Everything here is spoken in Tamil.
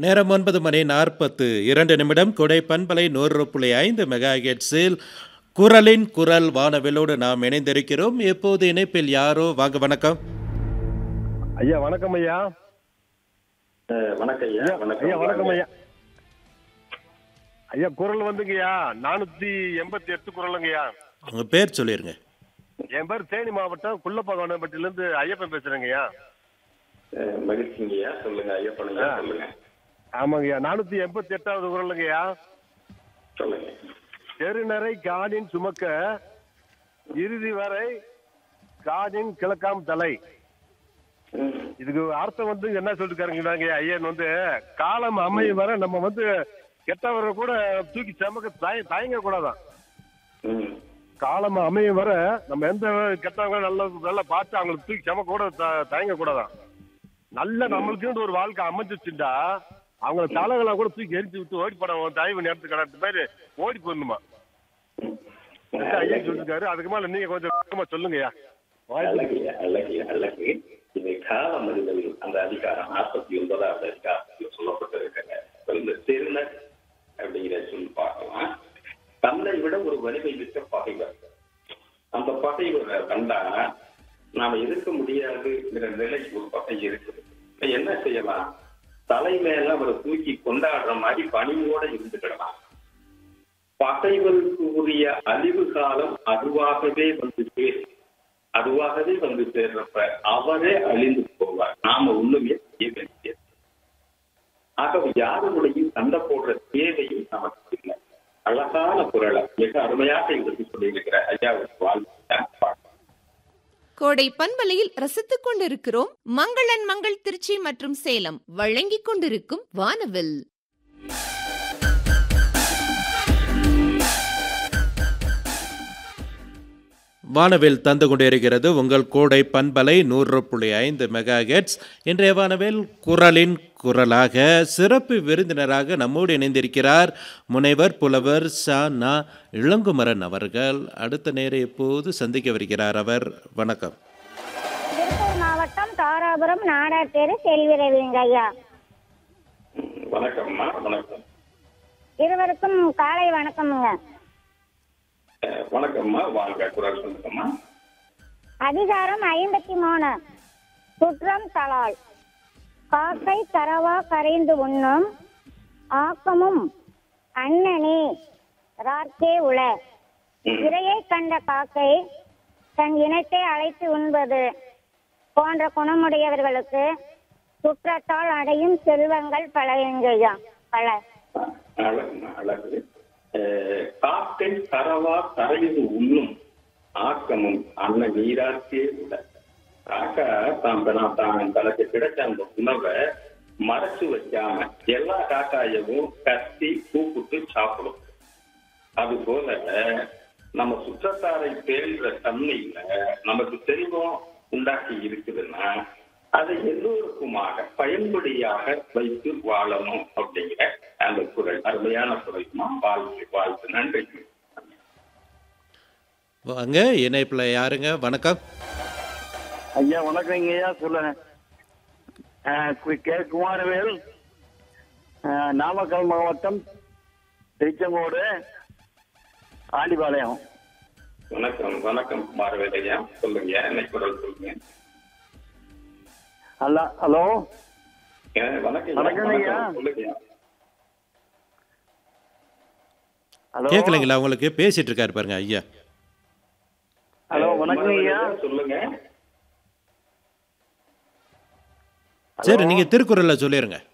நேரம் ஒன்பது மணி நாற்பத்து இரண்டு நிமிடம் கொடை பண்பலை நூறு புள்ளி ஐந்து மெகா ஹெட்ஸில் குரலின் குரல் வானவிலோடு நாம் இணைந்திருக்கிறோம் எப்போது இணைப்பில் யாரோ வாங்க வணக்கம் ஐயா வணக்கம் ஐயா அஹ் வணக்கம் ஐயா ஐயா வணக்கம் ஐயா வணக்கம் ஐயா ஐயா குரல் வந்துங்கய்யா நானூத்தி எண்பத்தி எட்டு குரலுங்கய்யா உங்க பேர் சொல்லிருங்க என் பேர் தேனி மாவட்டம் குள்ளப்பகவனப்பட்டில இருந்து ஐயப்பன் பேசுறேங்கய்யா அஹ் மகிழ்ச்சிங்க ஐயா சொல்லுங்க ஐயப்பனுங்க ஆ. சொல்லுங்க ஆமாங்கய்யா நானூத்தி எண்பத்தி எட்டாவது குரலுங்கய்யா சொல்லுங்க தெருநரை காடின் சுமக்க இறுதி வரை காடின் கிழக்காம் தலை ம், இதுக்கு அர்த்தம் வந்து என்ன சொல்லிருக்காருங்கிறாங்க ஐயன் வந்து காலம் அமையும் வரை நம்ம வந்து கெட்டவரை கூட தூக்கி சமக்க தய தயங்க கூடாதான் ம், காலம் அமையும் வரை நம்ம எந்த கெட்டவங்க நல்ல நல்லா பார்த்து அவங்களுக்கு தூக்கி சமக்க கூட த- தயங்க கூடாதான் நல்ல நம்மளுக்குன்னு ஒரு வாழ்க்கை அமைஞ்சிச்சுண்டா அவங்கள தலைகளை கூட தூக்கி எரிஞ்சு விட்டு ஓடி போட தயவு நேரத்துக்கு கடத்த மாதிரி ஓடி போடணுமா அதுக்கு ஐயா சொல்லிருக்காரு அதுக்கு மேல நீங்க கொஞ்சம் விளக்கமா சொல்லுங்கய்யா வாய்ப்பு அழகு அழகு அழகு இது காலம் அறிதல் அந்த அதிகாரம் நாற்பத்தி ஒன்பதாவது அதிகாரத்தில் சொல்லப்பட்டிருக்காங்க இப்ப இந்த திருநர் அப்படிங்கிற சொல் பார்க்கலாம் தன்னை விட ஒரு வலிமை மிக்க பகைவர் அந்த பகைவரை கண்டா நாம எதிர்க்க முடியாதுங்கிற நிலை ஒரு பகை இருக்குது இப்ப என்ன செய்யலாம் தலை மேல அவரை தூக்கி கொண்டாடுற மாதிரி பணிவோட இருந்துக்கிடலாம் பகைவருக்கு உரிய அழிவு காலம் அதுவாகவே வந்து சேரும் அதுவாகவே வந்து சேர்றப்ப அவரே அழிந்து போவார் நாம ஒண்ணுமே செய்ய வேண்டியது ஆகவே யாருடையும் சண்டை போடுற தேவையும் நமக்கு இல்லை அழகான குரலை மிக அருமையாக எங்களுக்கு சொல்லியிருக்கிற ஐயாவுக்கு வாழ்க்கை கோடை பண்பலையில் ரசித்துக் கொண்டிருக்கிறோம் மங்களன் மங்கள் திருச்சி மற்றும் சேலம் வழங்கிக் கொண்டிருக்கும் வானவில் வானவில் தந்து கொண்டிருக்கிறது உங்கள் கோடை பண்பலை நூறு புள்ளி ஐந்து மெகா ஹெட்ஸ் இன்றைய வானவில் குரலின் குரலாக சிறப்பு விருந்தினராக நம்மோடு இணைந்திருக்கிறார் முனைவர் புலவர் சா நா இளங்குமரன் அவர்கள் அடுத்த நேர எப்போது சந்திக்க வருகிறார் அவர் வணக்கம் திருப்பூர் மாவட்டம் தாராபுரம் நாடார் தெரு செல்வி ரவிங்க ஐயா வணக்கம்மா வணக்கம் இருவருக்கும் காலை வணக்கமுங்க அஹ் வணக்கம்மா வாங்க குரல் சொல்லுங்கம்மா அதிகாரம் ஐம்பத்தி மூணு குற்றம் தலால் காக்கை கரவா கரைந்து உண்ணும் ஆக்கமும் அண்ணனே ரார்க்கே உள இரையை கண்ட காக்கை தன் இனத்தை அழைத்து உண்பது போன்ற குணமுடையவர்களுக்கு குற்றத்தால் அடையும் செல்வங்கள் பல எங்கய்யா பல அழகுமா அழகு அஹ் காக்கை கரவா கரையுது உண்ணும் ஆக்கமும் அன்ன நீராக்கே உள்ள காக்கா தான் தான் தான் தனக்கு கிடைச்ச அந்த உணவை மறைச்சு வைக்காம எல்லா காக்காயவும் கத்தி கூப்பிட்டு சாப்பிடும் அது போல நம்ம சுற்றத்தாரை தேடுற தன்மையில நமக்கு செல்வம் உண்டாக்கி இருக்குதுன்னா அதை எல்லோருக்குமாக பயன்படியாக வைத்து வாழணும் அப்படிங்கிற அந்த குரல் அருமையான குரல்மா வாழ்த்து வாழ்த்து நன்றி வாங்க இணைப்பில் யாருங்க வணக்கம் ஐயா வணக்கங்க ஐயா சொல்லுங்க அஹ் கு- கே குமாரவேல் அஹ் நாமக்கல் மாவட்டம் திருச்செங்கோடு ஆண்டிபாளையம் வணக்கம் வணக்கம் குமாரவேலையா சொல்லுங்க என்ன குரல் சொல்லுங்க அல்ல ஹலோ ஏ, வணக்கம் ஐயா, வணக்கம் ஐயா. வணக்கம். சொல்லுங்க ஹலோ கேட்கலைங்களா உங்களுக்கு பேசிட்டு இருக்காரு பாருங்க ஐயா ஹலோ வணக்கம் ஐயா சொல்லுங்க சரி நீங்க திருக்குறளை சொல்லிருங்க